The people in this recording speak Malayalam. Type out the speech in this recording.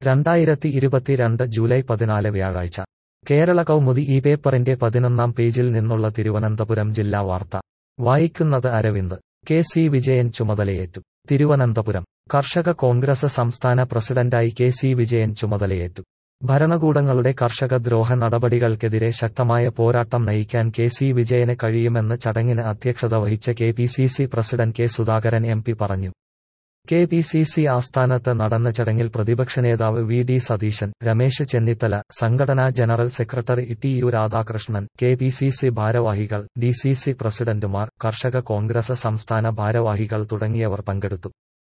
രണ്ടായിരത്തി ഇരുപത്തിരണ്ട് ജൂലൈ പതിനാല് വ്യാഴാഴ്ച കേരള കൗമുദി ഈ പേപ്പറിന്റെ പതിനൊന്നാം പേജിൽ നിന്നുള്ള തിരുവനന്തപുരം ജില്ലാ വാർത്ത വായിക്കുന്നത് അരവിന്ദ് കെ സി വിജയൻ ചുമതലയേറ്റു തിരുവനന്തപുരം കർഷക കോൺഗ്രസ് സംസ്ഥാന പ്രസിഡന്റായി കെ സി വിജയൻ ചുമതലയേറ്റു ഭരണകൂടങ്ങളുടെ കർഷക ദ്രോഹ നടപടികൾക്കെതിരെ ശക്തമായ പോരാട്ടം നയിക്കാൻ കെ സി വിജയന് കഴിയുമെന്ന് ചടങ്ങിന് അധ്യക്ഷത വഹിച്ച K P C C president K Sudhakaran M P പറഞ്ഞു കെ പി സി സി ആസ്ഥാനത്ത് നടന്ന ചടങ്ങിൽ പ്രതിപക്ഷ നേതാവ് വി ഡി സതീശൻ രമേശ് ചെന്നിത്തല സംഘടനാ general secretary T U Radhakrishnan K P C C ഭാരവാഹികൾ ഡി സി സി പ്രസിഡന്റുമാർ കർഷക കോൺഗ്രസ് സംസ്ഥാന ഭാരവാഹികൾ തുടങ്ങിയവർ പങ്കെടുത്തു